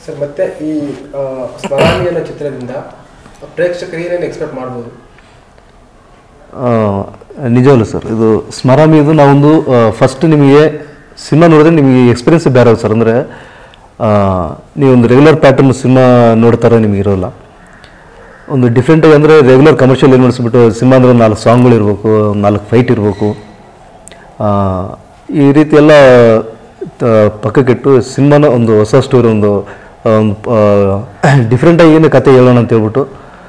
Sir ಮತ್ತೆ ಈ ಆ, ಸ್ಮರಾಣಿ ಅನ್ನೋ ಚಿತ್ರದಿಂದ ಪ್ರೇಕ್ಷಕರು ಏನೇನು ಎಕ್ಸ್ಪೆಕ್ಟ್ ಮಾಡ್ಬೋದು ಆ, ನಿಜವಲ್ಲ ಸರ್ ಇದು ಸ್ಮರಾಮಿ ಇದು ನಾವೊಂದು ಫಸ್ಟ್ ನಿಮಗೆ ಸಿನಿಮಾ ನೋಡಿದ್ರೆ ನಿಮಗೆ ಎಕ್ಸ್ಪೀರಿಯನ್ಸ್ ಬೇರೆ ಆಗುತ್ತೆ ಸರ್ ಅಂದರೆ ನೀವೊಂದು ರೆಗ್ಯುಲರ್ ಪ್ಯಾಟರ್ನ್ ಸಿನಿಮಾ ನೋಡ್ತಾರೆ ನಿಮಗೆ ಇರೋಲ್ಲ ಒಂದು ಡಿಫ್ರೆಂಟಾಗಿ ಅಂದರೆ ರೆಗ್ಯುಲರ್ ಕಮರ್ಷಿಯಲ್ ಏನು ಮಾಡಿಸ್ಬಿಟ್ಟು ಸಿನಿಮಾ ಅಂದರೆ ಒಂದು ನಾಲ್ಕು ಸಾಂಗ್ಗಳು ಇರಬೇಕು ಒಂದು ನಾಲ್ಕು ಫೈಟ್ ಇರಬೇಕು ಈ ರೀತಿ ಎಲ್ಲ ತ- ಪಕ್ಕಕ್ಕಿಟ್ಟು ಸಿನಿಮಾನ ಒಂದು ಹೊಸ ಸ್ಟೋರಿ ಒಂದು ಒಂದು ಡಿಫ್ರೆಂಟಾಗಿ ಏನು ಕತೆ ಹೇಳೋಣ ಅಂತ ಹೇಳ್ಬಿಟ್ಟು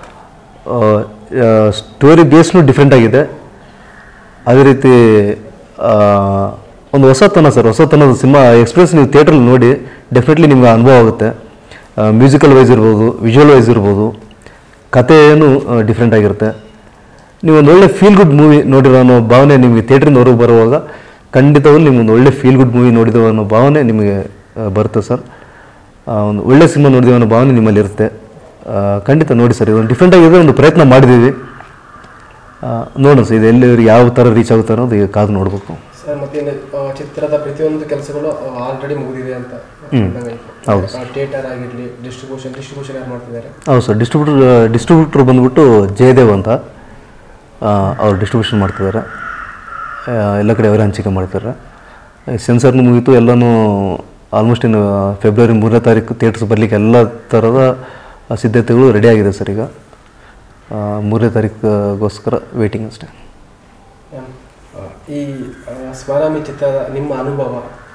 ಸ್ಟೋರಿ ಬೇಸ್ನು ಡಿಫ್ರೆಂಟ್ ಆಗಿದೆ ಅದೇ ರೀತಿ ಆ, ಒಂದು ಹೊಸತನ ಸರ್ ಹೊಸತನದ ಸಿನಿಮಾ ಎಕ್ಸ್ಪೀರಿಯನ್ಸ್ ನೀವು ಥಿಯೇಟ್ರಲ್ಲಿ ನೋಡಿ ಡೆಫಿನೆಟ್ಲಿ ನಿಮ್ಗೆ ಅನುಭವ ಆಗುತ್ತೆ ಮ್ಯೂಸಿಕಲ್ ವೈಸ್ ಇರ್ಬೋದು ವಿಜುವಲ್ ವೈಸ್ ಇರ್ಬೋದು ಕಥೆಯೇನು ಡಿಫ್ರೆಂಟ್ ಆಗಿರುತ್ತೆ ನೀವು ಒಂದು ಒಳ್ಳೆ ಫೀಲ್ ಗುಡ್ ಮೂವಿ ನೋಡಿರೋ ಅನ್ನೋ ಭಾವನೆ ನಿಮಗೆ ಥಿಯೇಟ್ರಿಂದ ಹೊರಗೆ ಬರುವಾಗ ಖಂಡಿತವಾಗ್ಲೂ ನಿಮ್ಗೆ ಒಂದು ಒಳ್ಳೆ ಫೀಲ್ ಗುಡ್ ಮೂವಿ ನೋಡಿದೋ ಅನ್ನೋ ಭಾವನೆ ನಿಮಗೆ ಆ, ಬರುತ್ತೆ ಸರ್ ಆ, ಒಂದು ಒಳ್ಳೆ ಸಿನಿಮಾ ನೋಡಿದೀವಿ ಅನ್ನೋ ಭಾವನೆ ನಿಮ್ಮಲ್ಲಿ ಇರುತ್ತೆ ಆ, ಖಂಡಿತ ನೋಡಿ ಸರ್ ಇದೊಂದು ಡಿಫ್ರೆಂಟ್ ಆಗಿದೆ ಒಂದು ಪ್ರಯತ್ನ ಮಾಡಿದ್ದೀವಿ ಆ, ನೋಡೋಣ ಸರ್ ಇದು ಎಲ್ಲಿ ಯಾವ ಥರ ರೀಚ್ ಆಗುತ್ತೆ ಅನ್ನೋದು ಈಗ ಕಾದು ನೋಡಬೇಕು ಸರ್ ಮತ್ತೆ ಇನ್ನು, ಆ, ಚಿತ್ರದ ಪ್ರತಿಯೊಂದು ಕೆಲಸಗಳು ಆಲ್ರೆಡಿ ಮುಗಿದಿದೆ ಅಂತ ಹೌದು ಥಿಯೇಟರ್ ಆಗಿರಲಿ ಡಿಸ್ಟ್ರಿಬ್ಯೂಷನ್ ಡಿಸ್ಟ್ರಿಬ್ಯೂಷನ್ ಯಾರು ಮಾಡ್ತಿದ್ದಾರೆ ಹೌದು ಸರ್ ಡಿಸ್ಟ್ರಿಬ್ಯೂಟರ್ ಡಿಸ್ಟ್ರಿಬ್ಯೂಟ್ರ್ ಬಂದ್ಬಿಟ್ಟು ಜಯದೇವ್ ಅಂತ ಆ, ಅವ್ರು ಡಿಸ್ಟ್ರಿಬ್ಯೂಷನ್ ಮಾಡ್ತಿದ್ದಾರೆ ಆ, ಎಲ್ಲ ಕಡೆ ಅವರೇ ಹಂಚಿಕೆ ಮಾಡ್ತಾರೆ ಸೆನ್ಸರ್ನು ಮುಗೀತು ಎಲ್ಲನೂ ಆಲ್ಮೋಸ್ಟ್ ಇನ್ನು ಫೆಬ್ರವರಿ ಮೂರನೇ ತಾರೀಕು ಥಿಯೇಟರ್ಸ್ ಬರಲಿಕ್ಕೆ ಎಲ್ಲ ಥರದ ಸಿದ್ಧತೆಗಳು ರೆಡಿ ಆಗಿದೆ ಸರ್ ಈಗ ಆ, ಮೂರನೇ ತಾರೀಕಿಗೋಸ್ಕರ ವೇಟಿಂಗ್ ಅಷ್ಟೇ ಆ, ಈ ಆ, ಸ್ಮರಾಮಿ ಚಿತ್ರದ ನಿಮ್ಮ ಅನುಭವ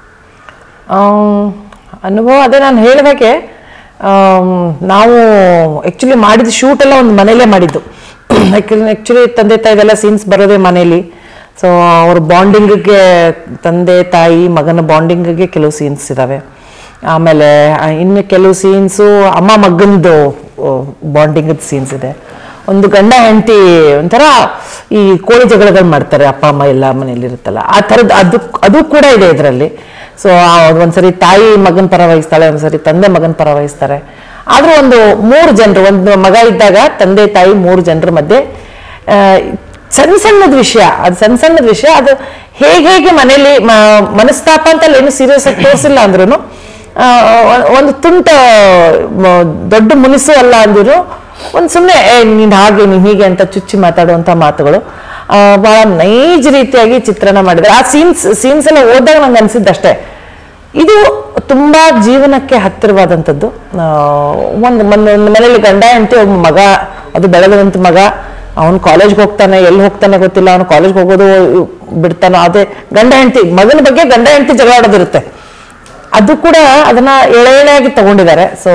ಆಮ್, ಅನುಭವ ಅದೇ ನಾನು ಹೇಳಿದಾಗೆ ಆಮ್, ನಾವು ಆ್ಯಕ್ಚುಲಿ ಮಾಡಿದ ಶೂಟ್ ಎಲ್ಲ ಒಂದು ಮನೇಲೇ ಮಾಡಿದ್ದು ಆ್ಯಕ್ಚುಲಿ ತಂದೆ ತಾಯಿದೆಲ್ಲ ಸೀನ್ಸ್ ಬರೋದೇ ಮನೇಲಿ ಸೊ ಅವ್ರ ಬಾಂಡಿಂಗ್ಗೆ ತಂದೆ ತಾಯಿ ಮಗನ ಬಾಂಡಿಂಗ್ಗೆ ಕೆಲವು ಸೀನ್ಸ್ ಇದ್ದಾವೆ ಆಮೇಲೆ ಆ, ಇನ್ನು ಕೆಲವು ಸೀನ್ಸು ಅಮ್ಮ ಮಗಂದು ಬಾಂಡಿಂಗದ ಸೀನ್ಸ್ ಇದೆ ಒಂದು ಗಂಡ ಹೆಂಡತಿ ಒಂಥರ ಈ ಕೋಳಿ ಜಗಳಗಳು ಮಾಡ್ತಾರೆ ಅಪ್ಪ ಅಮ್ಮ ಎಲ್ಲ ಮನೇಲಿ ಇರುತ್ತಲ್ಲ ಆ ಥರದ್ದು ಅದು ಅದು ಕೂಡ ಇದೆ ಇದರಲ್ಲಿ ಸೊ ಒಂದ್ಸರಿ ತಾಯಿ ಮಗನ ಪರ ವಹಿಸ್ತಾಳೆ ಒಂದ್ಸರಿ ತಂದೆ ಮಗನ ಪರ ವಹಿಸ್ತಾರೆ ಆದ್ರೂ ಒಂದು ಮೂರು ಜನರು ಒಂದು ಮಗ ಇದ್ದಾಗ ತಂದೆ ತಾಯಿ ಮೂರು ಜನರ ಮಧ್ಯೆ ಆ, ಸಣ್ಣ ಸಣ್ಣದ ವಿಷಯ ಅದು ಸಣ್ಣ ಸಣ್ಣದ ವಿಷಯ ಅದು ಹೇಗೆ ಹೇಗೆ ಮನೇಲಿ ಮ- ಮನಸ್ತಾಪ ಅಂತ ಅಲ್ಲಿ ಏನು ಸೀರಿಯಸ್ ಆಗಿ ತೋರಿಸಿಲ್ಲ ಅಂದ್ರೂ ಒಂದು ತುಂಟ ಮ- ದೊಡ್ಡ ಮುನಿಸು ಅಲ್ಲ ಅಂದಿರು ಒಂದು ಸುಮ್ಮನೆ ನೀನು ಹಾಗೆ ನೀನು ಹೀಗೆ ಅಂತ ಚುಚ್ಚಿ ಮಾತಾಡುವಂಥ ಮಾತುಗಳು ಆ, ಬಹಳ ನೈಜ ರೀತಿಯಾಗಿ ಚಿತ್ರಣ ಮಾಡಿದ್ದಾರೆ ಆ ಸೀನ್ಸ್ ಸೀನ್ಸ್ ಎಲ್ಲ ಓದಿದಾಗ ನಂಗೆ ಅನ್ಸಿದ್ದಷ್ಟೇ ಇದು ತುಂಬಾ ಜೀವನಕ್ಕೆ ಹತ್ತಿರವಾದಂಥದ್ದು ಆ, ಒಂದು ಒಂದು ಒಂದು ಮನೇಲಿ ಗಂಡ ಹೆಂಡತಿ ಒಬ್ಬ ಮಗ ಅದು ಬೆಳೆದಂಥ ಮಗ ಅವನು ಕಾಲೇಜ್ಗೆ ಹೋಗ್ತಾನೆ ಎಲ್ಲಿ ಹೋಗ್ತಾನೆ ಗೊತ್ತಿಲ್ಲ ಅವನು ಕಾಲೇಜ್ಗೆ ಹೋಗೋದು ಬಿಡ್ತಾನೋ ಅದೇ ಗಂಡ ಹೆಂಡತಿ ಮಗನ ಬಗ್ಗೆ ಗಂಡ ಹೆಂಡತಿ ಜಗಳ ಆಡೋದಿರುತ್ತೆ ಅದು ಕೂಡ ಅದನ್ನ ಎಳೆ ಎಳೆಯಾಗಿ ತಗೊಂಡಿದ್ದಾರೆ ಸೊ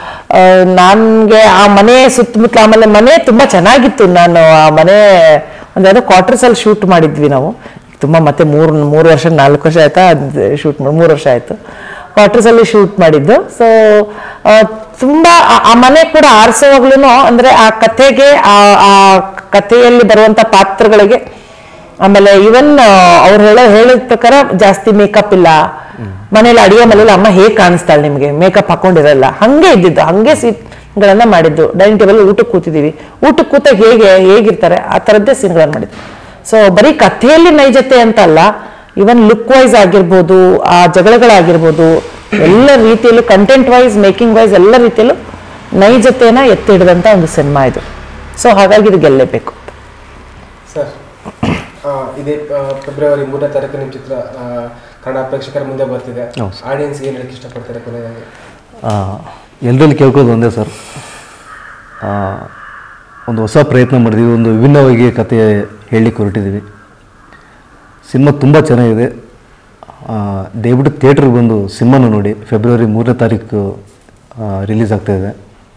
ನನ್ಗೆ ಆ ಮನೆ ಸುತ್ತಮುತ್ತಲ ಆಮೇಲೆ ಮನೆ ತುಂಬಾ ಚೆನ್ನಾಗಿತ್ತು ನಾನು ಆ ಮನೆ ಒಂದು ಯಾವುದೋ ಕ್ವಾರ್ಟರ್ಸ್ ಅಲ್ಲಿ ಶೂಟ್ ಮಾಡಿದ್ವಿ ನಾವು ತುಂಬಾ ಮತ್ತೆ ಮೂರು ಮೂರು ವರ್ಷ ನಾಲ್ಕು ವರ್ಷ ಆಯ್ತಾ ಶೂಟ್ ಮಾಡಿ ಮೂರು ವರ್ಷ ಆಯ್ತು ಕ್ವಾರ್ಟರ್ಸ್ ಅಲ್ಲಿ ಶೂಟ್ ಮಾಡಿದ್ದು ಸೊ ತುಂಬಾ ಆ- ಆ ಮನೆ ಕೂಡ ಆರಿಸುವಾಗ್ಲೂ ಅಂದ್ರೆ ಆ ಕಥೆಗೆ ಆ ಆ ಕಥೆಯಲ್ಲಿ ಬರುವಂತ ಪಾತ್ರಗಳಿಗೆ ಆಮೇಲೆ ಇವನ್ ಅವ್ರು ಹೇಳೋ ಹೇಳಿದ ಪ್ರಕಾರ ಜಾಸ್ತಿ ಮೇಕಪ್ ಇಲ್ಲ ಮನೇಲಿ ಅಡಿಗೆ ಮನೇಲಿ ಅಮ್ಮ ಹೇಗ್ ಕಾಣಿಸ್ತಾಳೆ ನಿಮಗೆ ಮೇಕಪ್ ಹಾಕೊಂಡಿರಲ್ಲ ಹಂಗೆ ಇದ್ದಿದ್ದು ಹಂಗೆ ಸೀನ್ಗಳನ್ನ ಮಾಡಿದ್ದು ಡೈನಿಂಗ್ ಟೇಬಲ್ ಊಟಕ್ಕೆ ಕೂತಿದೀವಿ ಊಟಕ್ಕೆ ಕೂತಾಗ ಹೇಗೆ ಹೇಗಿರ್ತಾರೆ ಆ ಥರದ್ದೇ ಸೀನ್ಗಳನ್ನ ಮಾಡಿದ್ದು ಸೊ ಬರೀ ಕಥೆಯಲ್ಲಿ ನೈಜತೆ ಅಂತ ಅಲ್ಲ ಇವನ್ ಲುಕ್ ವೈಸ್ ಆಗಿರ್ಬೋದು ಆ ಜಗಳಗಳಾಗಿರ್ಬೋದು ಎಲ್ಲ ರೀತಿಯಲ್ಲೂ ಕಂಟೆಂಟ್ ವೈಸ್ ಮೇಕಿಂಗ್ ವೈಸ್ ಎಲ್ಲ ರೀತಿಯಲ್ಲೂ ನೈಜತೆನ ಎತ್ತಿ ಹಿಡಿದಂತ ಒಂದು ಸಿನಿಮಾ ಇದು ಸೊ ಹಾಗಾಗಿ ಇದು ಗೆಲ್ಲೇಬೇಕು ಸರ್ ಆ, ಇದೇ ಆ, ಫೆಬ್ರವರಿ ಮೂರನೇ ತಾರೀಕು ನಿಮ್ಮ ಚಿತ್ರ ಆ, ಕನ್ನಡ ಪ್ರೇಕ್ಷಕರ ಮುಂದೆ ಬರ್ತಿದೆ ಹೌದು ಆಡಿಯನ್ಸ್ ಏನು ಹೇಳಕ್ಕೆ ಇಷ್ಟಪಡ್ತಾರೆ ಕೊನೆಯದಾಗಿ ಎಲ್ಲರಲ್ಲಿ ಕೇಳ್ಕೋದು ಒಂದೇ ಸರ್ ಆ, ಒಂದು ಹೊಸ ಪ್ರಯತ್ನ ಮಾಡಿದ್ವಿ ಒಂದು ವಿಭಿನ್ನವಾಗಿ ಕತೆ ಹೇಳಲಿಕ್ಕೆ ಹೊರಟಿದ್ದೀವಿ ಸಿನಿಮಾ ತುಂಬ ಚೆನ್ನಾಗಿದೆ ಆ, ದಯವಿಟ್ಟು ಥಿಯೇಟ್ರಿಗೆ ಬಂದು ಸಿನಿಮಾನ ನೋಡಿ ಫೆಬ್ರವರಿ ಮೂರನೇ ತಾರೀಕು ರಿಲೀಸ್ ಆಗ್ತಾಯಿದೆ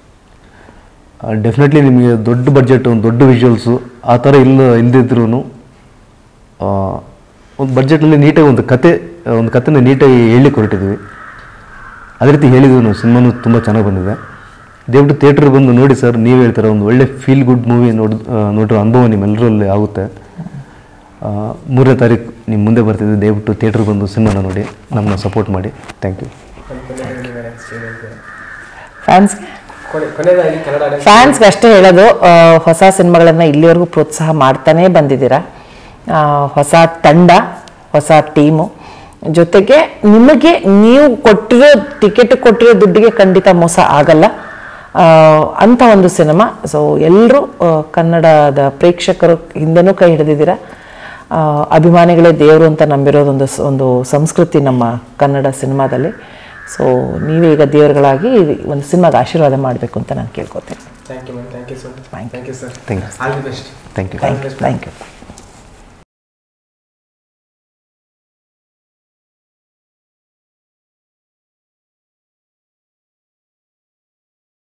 ಡೆಫಿನೆಟ್ಲಿ ನಿಮಗೆ ದೊಡ್ಡ ಬಡ್ಜೆಟ್ ಒಂದು ದೊಡ್ಡ ವಿಜುವಲ್ಸು ಆ ಥರ ಇಲ್ಲ ಇಲ್ಲದಿದ್ರೂ ಒಂದು ಬಡ್ಜೆಟಲ್ಲಿ ನೀಟಾಗಿ ಒಂದು ಕತೆ ಒಂದು ಕತೆನ ನೀಟಾಗಿ ಹೇಳಲಿಕ್ಕೆ ಹೊರಟಿದ್ವಿ ಅದೇ ರೀತಿ ಹೇಳಿದ್ವಿ ನಾವು ಸಿನಿಮಾನು ತುಂಬ ಚೆನ್ನಾಗಿ ಬಂದಿದೆ ದಯವಿಟ್ಟು ಥಿಯೇಟ್ರಿಗೆ ಬಂದು ನೋಡಿ ಸರ್ ನೀವು ಹೇಳ್ತಾರೆ ಒಂದು ಒಳ್ಳೆ ಫೀಲ್ ಗುಡ್ ಮೂವಿ ನೋಡಿ ನೋಡಿರೋ ಅನುಭವ ನಿಮ್ಮೆಲ್ಲರಲ್ಲಿ ಆಗುತ್ತೆ ಆ, ಮೂರನೇ ತಾರೀಕು ನಿಮ್ಮ ಮುಂದೆ ಬರ್ತಿದ್ದೆ ದಯವಿಟ್ಟು ಥಿಯೇಟ್ರಿಗೆ ಬಂದು ಸಿನಿಮಾನ ನೋಡಿ ನಮ್ಮನ್ನ ಸಪೋರ್ಟ್ ಮಾಡಿ ಥ್ಯಾಂಕ್ ಯು ನಮ್ಮ ಕೊನೆಯದಾಗಿ ನೀವು ಏನು ಹೇಳ್ತೀರಾ? ಫ್ಯಾನ್ಸ್ ಕೊನೆ- ಕೊನೆಯದಾಗಿ ಕನ್ನಡ audience ಫ್ಯಾನ್ಸ್ಗೆ ಅಷ್ಟೇ ಹೇಳೋದು ಆ, ಹೊಸ ಸಿನಿಮಾಗಳನ್ನ ಇಲ್ಲಿವರೆಗೂ ಪ್ರೋತ್ಸಾಹ ಮಾಡ್ತಾನೇ ಬಂದಿದ್ದೀರಾ ಆ, ಹೊಸ ತಂಡ ಹೊಸ ಟೀಮು ಜೊತೆಗೆ ನಿಮಗೆ ನೀವು ಕೊಟ್ಟಿರೋ ಟಿಕೆಟ್ ಕೊಟ್ಟಿರೋ ದುಡ್ಡಿಗೆ ಖಂಡಿತ ಮೋಸ ಆಗಲ್ಲ ಆ, ಅಂಥ ಒಂದು ಸಿನಿಮಾ ಸೊ ಎಲ್ಲರೂ ಕನ್ನಡದ ಪ್ರೇಕ್ಷಕರು ಹಿಂದೆನೂ ಕೈ ಹಿಡಿದಿದ್ದೀರ ಆ, ಅಭಿಮಾನಿಗಳೇ ದೇವರು ಅಂತ ನಂಬಿರೋದೊಂದು ಸ- ಒಂದು ಸಂಸ್ಕೃತಿ ನಮ್ಮ ಕನ್ನಡ ಸಿನಿಮಾದಲ್ಲಿ ಸೊ ನೀವೇ ಈಗ ದೇವರುಗಳಾಗಿ ಒಂದು ಸಿನಿಮಾಗೆ ಆಶೀರ್ವಾದ ಮಾಡಬೇಕು ಅಂತ ನಾನು ಕೇಳ್ಕೊತೀನಿ thank you ma'am thank you so much Thank you. Thank you sir Thank you. All the best thank you thank you thank you